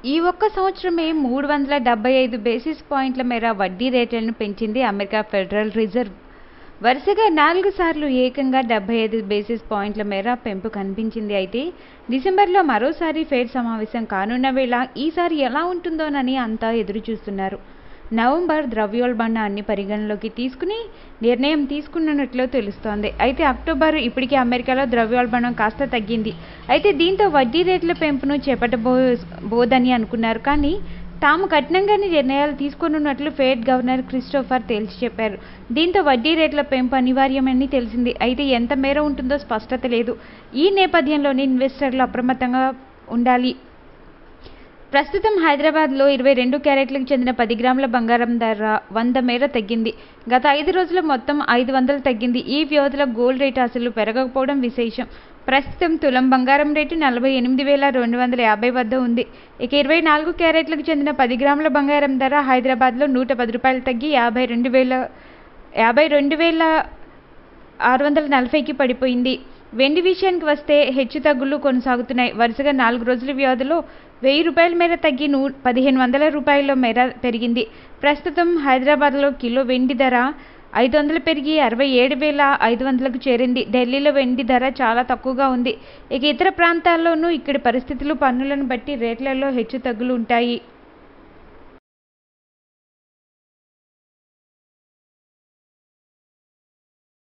ఈ ఒక్క సంవత్సరమే మూడు వందల డెబ్బై ఐదు బేసిస్ పాయింట్ల మేర వడ్డీ రేట్లను పెంచింది అమెరికా ఫెడరల్ రిజర్వ్ వరుసగా నాలుగు సార్లు ఏకంగా డెబ్బై ఐదు బేసిస్ పాయింట్ల మేర పెంపు కనిపించింది అయితే డిసెంబర్లో మరోసారి ఫెడ్ సమావేశం కానున్న వేళ ఈసారి ఎలా ఉంటుందోనని అంతా ఎదురు చూస్తున్నారు నవంబర్ ద్రవ్యోల్బణాన్ని పరిగణలోకి తీసుకుని నిర్ణయం తీసుకున్నట్లు తెలుస్తోంది అయితే అక్టోబర్ ఇప్పటికే అమెరికాలో ద్రవ్యోల్బణం కాస్త తగ్గింది అయితే దీంతో వడ్డీ రేట్ల పెంపును చేపట్టబో బోదని అనుకున్నారు కానీ తాము కఠినంగానే నిర్ణయాలు తీసుకున్నట్లు ఫెడ్ గవర్నర్ క్రిస్టోఫర్ తేల్చి చెప్పారు దీంతో వడ్డీ రేట్ల పెంపు అనివార్యమని తెలిసింది అయితే ఎంత మేర ఉంటుందో స్పష్టత లేదు ఈ నేపథ్యంలోనే ఇన్వెస్టర్లు అప్రమత్తంగా ఉండాలి ప్రస్తుతం హైదరాబాద్లో ఇరవై రెండు క్యారెట్లకు చెందిన పది గ్రాముల బంగారం ధర వంద మేర తగ్గింది గత ఐదు రోజుల మొత్తం ఐదు వందలు తగ్గింది ఈ వ్యవధిలో గోల్డ్ రేటు అసలు పెరగకపోవడం విశేషం ప్రస్తుతం తులం బంగారం రేటు నలభై ఎనిమిది వేల రెండు వందల యాభై వద్ద ఉంది ఇక ఇరవై నాలుగు క్యారెట్లకు చెందిన పది గ్రాముల బంగారం ధర హైదరాబాద్లో నూట పది రూపాయలు తగ్గి యాభై రెండు వేల యాభై రెండు వేల ఆరు వందల నలభైకి పడిపోయింది వెండి విషయానికి వస్తే హెచ్చు తగ్గులు కొనసాగుతున్నాయి వరుసగా నాలుగు రోజుల వ్యవధిలో వెయ్యి రూపాయల మేర తగ్గి నూ పదిహేను వందల రూపాయల మేర పెరిగింది ప్రస్తుతం హైదరాబాద్లో కిలో వెండి ధర ఐదు వందలు పెరిగి అరవై ఏడు వేల ఐదు వందలకు చేరింది ఢిల్లీలో వెండి ధర చాలా తక్కువగా ఉంది ఇక ఇతర ప్రాంతాల్లోనూ ఇక్కడి పరిస్థితులు పన్నులను బట్టి రేట్లలో హెచ్చు తగ్గులు ఉంటాయి